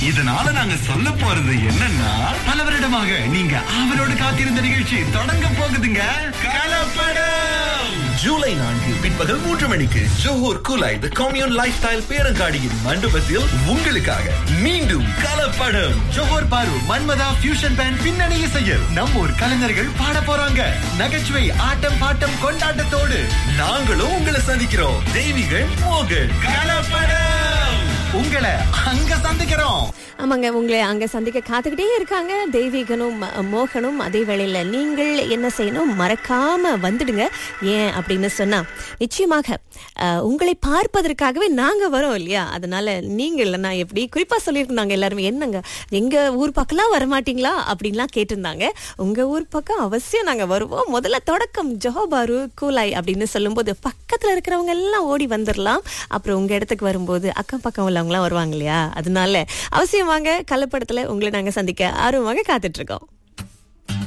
இதனால நாங்க சொல்ல போறது என்னன்னா பல வருடமாக நீங்க அவரோடு காத்திருந்த நிகழ்ச்சி தொடங்க போகுதுங்க கலப்படம் ஜூலை நான்கு பிற்பகல் மூன்று மணிக்கு Johor Kulai the Commune lifestyle பேரங்காடியின் மண்டபத்தில் உங்களுக்காக மீண்டும் கலப்படம் ஜோஹூர் பாரு மன்மதா ஃபியூஷன் பேண்ட் பின்னணி இசையில் நம்ம ஊர் கலைஞர்கள் பாட போறாங்க நகைச்சுவை ஆட்டம் பாட்டம் கொண்டாட்டத்தோடு நாங்களும் உங்களை சந்திக்கிறோம் தெய்வீகள் மோகன் கலப்படம் உங்களை அங்க சந்திக்கிறோம் ஆமாங்க உங்களை அங்க சந்திக்க காத்துக்கிட்டே இருக்காங்க தெய்வீகனும் ம- மோகனும் அதே வேளையில நீங்கள் என்ன செய்யணும் மறக்காம வந்துடுங்க ஏன் அப்படின்னு சொன்னா நிச்சயமாக அஹ், உங்களை பார்ப்பதற்காகவே நாங்க வரோம் இல்லையா அதனால நீங்க இல்லைன்னா எப்படி குறிப்பா சொல்லியிருந்தாங்க எல்லாருமே என்னங்க எங்க ஊர் பக்கம்லாம் வரமாட்டீங்களா அப்படின்லாம் கேட்டிருந்தாங்க உங்க ஊர் பக்கம் அவசியம் நாங்க வருவோம் முதல்ல தொடக்கம் ஜோபாரு கூலாய் அப்படின்னு சொல்லும்போது பக்கத்துல இருக்கிறவங்க எல்லாம் ஓடி வந்துடலாம் அப்புறம் உங்க இடத்துக்கு வரும்போது அக்கம் பக்கம் உள்ளவங்கலாம் வருவாங்க இல்லையா அதனால அவசியமாக கலப்படத்துல உங்களை நாங்க சந்திக்க ஆர்வமாக காத்துட்டு இருக்கோம்